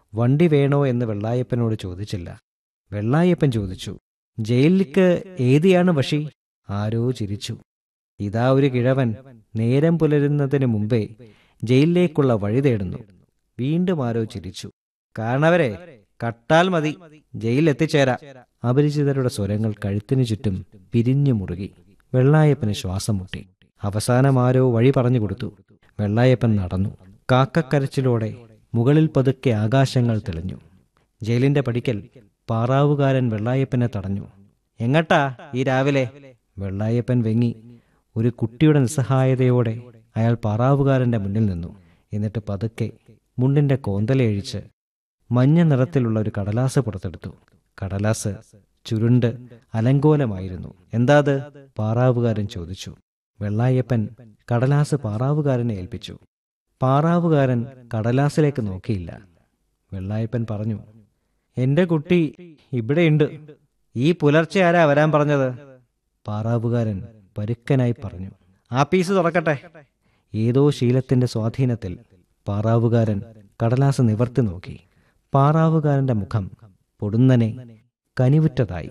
വണ്ടി വേണോ എന്ന് വെള്ളായപ്പനോട് ചോദിച്ചില്ല വെള്ളായപ്പൻ ചോദിച്ചു ജയിലിലേക്ക് ഏതിയാണ് വഷി ആരോ ചിരിച്ചു ഇതാ ഒരു കിഴവൻ നേരം പുലരുന്നതിന് മുമ്പേ ജയിലിലേക്കുള്ള വഴി തേടുന്നു വീണ്ടും ആരോ ചിരിച്ചു കാരണവരെ കട്ടാൽ മതി ജയിലിൽ എത്തിച്ചേരാ അപരിചിതരുടെ സ്വരങ്ങൾ കഴുത്തിനു ചുറ്റും പിരിഞ്ഞു മുറുകി വെള്ളായപ്പന് ശ്വാസം മുട്ടി അവസാനം ആരോ വഴി പറഞ്ഞു കൊടുത്തു വെള്ളായപ്പൻ നടന്നു കാക്കക്കരച്ചിലോടെ മുകളിൽ പതുക്കെ ആകാശങ്ങൾ തെളിഞ്ഞു ജയിലിന്റെ പടിക്കൽ പാറാവുകാരൻ വെള്ളായപ്പനെ തടഞ്ഞു എങ്ങട്ടാ ഈ രാവിലെ വെള്ളായപ്പൻ വെങ്ങി ഒരു കുട്ടിയുടെ നിസ്സഹായതയോടെ അയാൾ പാറാവുകാരന്റെ മുന്നിൽ നിന്നു എന്നിട്ട് പതുക്കെ മുണ്ടിന്റെ കോന്തലയഴിച്ച് മഞ്ഞ നിറത്തിലുള്ള ഒരു കടലാസ് പുറത്തെടുത്തു കടലാസ് ചുരുണ്ട് അലങ്കോലമായിരുന്നു എന്താത് പാറാവുകാരൻ ചോദിച്ചു വെള്ളായപ്പൻ കടലാസ് പാറാവുകാരനെ ഏൽപ്പിച്ചു പാറാവുകാരൻ കടലാസിലേക്ക് നോക്കിയില്ല വെള്ളായപ്പൻ പറഞ്ഞു എന്റെ കുട്ടി ഇവിടെയുണ്ട് ഈ പുലർച്ചെ ആരാ വരാൻ പറഞ്ഞത് പാറാവുകാരൻ പരുക്കനായി പറഞ്ഞു ആ പീസ് തുറക്കട്ടെ ഏതോ ശീലത്തിന്റെ സ്വാധീനത്തിൽ പാറാവുകാരൻ കടലാസ് നിവർത്തി നോക്കി പാറാവുകാരന്റെ മുഖം പൊടുന്നനെ കനിവുറ്റതായി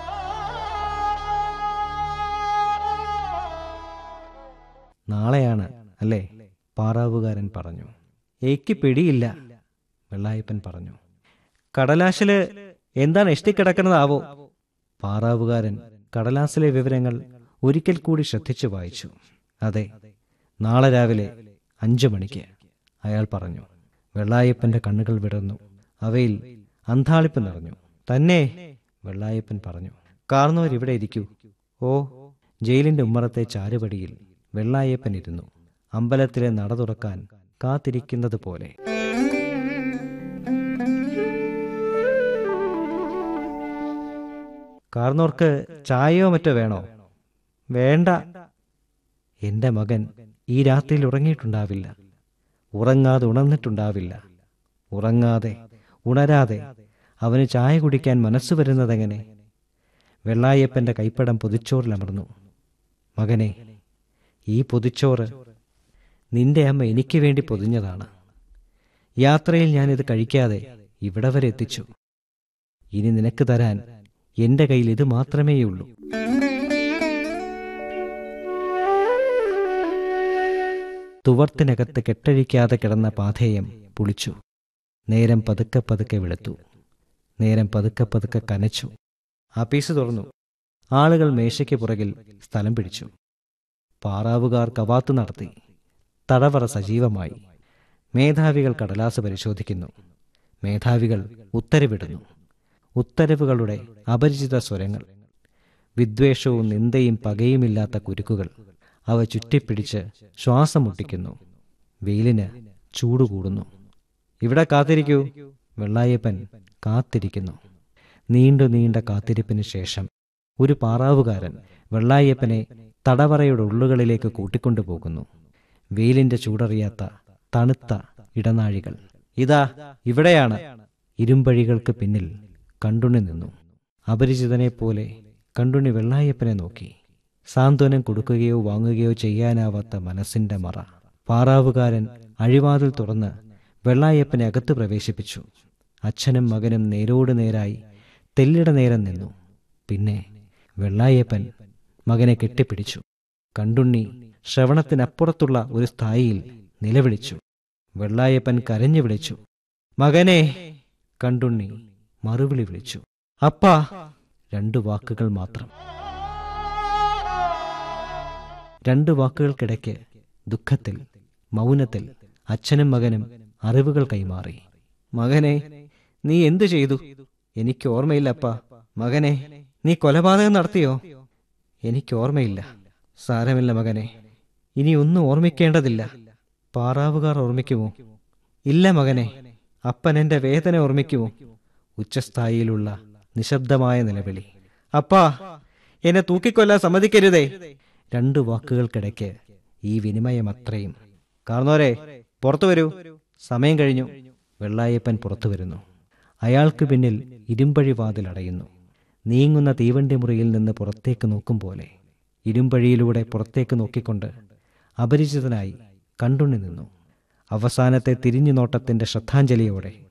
നാളെയാണ് അല്ലേ പാറാവുകാരൻ പറഞ്ഞു ഏക്ക് പിടിയില്ല വെള്ളായപ്പൻ പറഞ്ഞു കടലാശില് എന്താണ് എഷ്ടിക്കിടക്കുന്നതാവോ പാറാവുകാരൻ കടലാസിലെ വിവരങ്ങൾ ഒരിക്കൽ കൂടി ശ്രദ്ധിച്ചു വായിച്ചു അതെ നാളെ രാവിലെ അഞ്ചു മണിക്ക് അയാൾ പറഞ്ഞു വെള്ളായപ്പന്റെ കണ്ണുകൾ വിടർന്നു അവയിൽ അന്താളിപ്പ് നിറഞ്ഞു തന്നെ വെള്ളായപ്പൻ പറഞ്ഞു കാർന്നവർ ഇവിടെ ഇരിക്കൂ ഓ ജയിലിന്റെ ഉമ്മറത്തെ ചാരുപടിയിൽ വെള്ളായപ്പൻ ഇരുന്നു അമ്പലത്തിലെ നട തുറക്കാൻ കാത്തിരിക്കുന്നത് പോലെ കാർന്നോർക്ക് ചായയോ മറ്റോ വേണോ വേണ്ട എന്റെ മകൻ ഈ രാത്രിയിൽ ഉറങ്ങിയിട്ടുണ്ടാവില്ല ഉറങ്ങാതെ ഉണർന്നിട്ടുണ്ടാവില്ല ഉറങ്ങാതെ ഉണരാതെ അവന് ചായ കുടിക്കാൻ മനസ്സ് വരുന്നതെങ്ങനെ വെള്ളായപ്പന്റെ കൈപ്പടം പൊതിച്ചോറിലമർന്നു മകനെ ഈ പൊതിച്ചോറ് നിന്റെ അമ്മ എനിക്ക് വേണ്ടി പൊതിഞ്ഞതാണ് യാത്രയിൽ ഞാനിത് കഴിക്കാതെ ഇവിടെ വരെ എത്തിച്ചു ഇനി നിനക്ക് തരാൻ എന്റെ കയ്യിൽ ഇത് മാത്രമേയുള്ളൂ തുവർത്തിനകത്ത് കെട്ടഴിക്കാതെ കിടന്ന പാഥേയം പുളിച്ചു നേരം പതുക്കെ പതുക്കെ വെളുത്തു നേരം പതുക്കെ പതുക്കെ കനച്ചു ആപ്പീസ് തുറന്നു ആളുകൾ മേശയ്ക്ക് പുറകിൽ സ്ഥലം പിടിച്ചു പാറാവുകാർ കവാത്ത് നടത്തി തടവറ സജീവമായി മേധാവികൾ കടലാസ് പരിശോധിക്കുന്നു മേധാവികൾ ഉത്തരവിടുന്നു ഉത്തരവുകളുടെ അപരിചിത സ്വരങ്ങൾ വിദ്വേഷവും നിന്ദയും പകയുമില്ലാത്ത കുരുക്കുകൾ അവ ചുറ്റിപ്പിടിച്ച് ശ്വാസം മുട്ടിക്കുന്നു വെയിലിന് ചൂടുകൂടുന്നു ഇവിടെ കാത്തിരിക്കൂ വെള്ളായപ്പൻ കാത്തിരിക്കുന്നു നീണ്ടു നീണ്ട കാത്തിരിപ്പിന് ശേഷം ഒരു പാറാവുകാരൻ വെള്ളായപ്പനെ തടവറയുടെ ഉള്ളുകളിലേക്ക് കൂട്ടിക്കൊണ്ടുപോകുന്നു വെയിലിന്റെ ചൂടറിയാത്ത തണുത്ത ഇടനാഴികൾ ഇതാ ഇവിടെയാണ് ഇരുമ്പഴികൾക്ക് പിന്നിൽ കണ്ടുണി നിന്നു അപരിചിതനെ പോലെ കണ്ടുണി വെള്ളായപ്പനെ നോക്കി സാന്ത്വനം കൊടുക്കുകയോ വാങ്ങുകയോ ചെയ്യാനാവാത്ത മനസ്സിന്റെ മറ പാറാവുകാരൻ അഴിവാതിൽ തുറന്ന് വെള്ളായപ്പനെ അകത്ത് പ്രവേശിപ്പിച്ചു അച്ഛനും മകനും നേരോട് നേരായി തെല്ലിട നേരം നിന്നു പിന്നെ വെള്ളായപ്പൻ മകനെ കെട്ടിപ്പിടിച്ചു കണ്ടുണ്ണി ശ്രവണത്തിനപ്പുറത്തുള്ള ഒരു സ്ഥായിയിൽ നിലവിളിച്ചു വെള്ളായപ്പൻ കരഞ്ഞു വിളിച്ചു മകനെ കണ്ടുണ്ണി മറുവിളി വിളിച്ചു അപ്പാ രണ്ടു വാക്കുകൾ മാത്രം രണ്ടു വാക്കുകൾക്കിടയ്ക്ക് ദുഃഖത്തിൽ മൗനത്തിൽ അച്ഛനും മകനും അറിവുകൾ കൈമാറി മകനെ നീ എന്തു ചെയ്തു എനിക്ക് ഓർമ്മയില്ലപ്പാ മകനെ നീ കൊലപാതകം നടത്തിയോ എനിക്ക് ഓർമ്മയില്ല സാരമില്ല മകനെ ഇനി ഒന്നും ഓർമ്മിക്കേണ്ടതില്ല പാറാവുകാർ ഓർമ്മിക്കുമോ ഇല്ല മകനെ അപ്പൻ എന്റെ വേദന ഓർമ്മിക്കുമോ ഉച്ചസ്ഥായിയിലുള്ള നിശബ്ദമായ നിലവിളി അപ്പാ എന്നെ തൂക്കിക്കൊല്ലാൻ സമ്മതിക്കരുതേ രണ്ടു വാക്കുകൾക്കിടയ്ക്ക് ഈ വിനിമയം അത്രയും കാർന്നോരെ പുറത്തു വരൂ സമയം കഴിഞ്ഞു വെള്ളായപ്പൻ പുറത്തു വരുന്നു അയാൾക്ക് പിന്നിൽ ഇരുമ്പഴി വാതിൽ അടയുന്നു നീങ്ങുന്ന തീവണ്ടി മുറിയിൽ നിന്ന് പുറത്തേക്ക് നോക്കും പോലെ ഇരുമ്പഴിയിലൂടെ പുറത്തേക്ക് നോക്കിക്കൊണ്ട് അപരിചിതനായി കണ്ടുണ്ണി നിന്നു അവസാനത്തെ തിരിഞ്ഞു നോട്ടത്തിന്റെ ശ്രദ്ധാഞ്ജലിയോടെ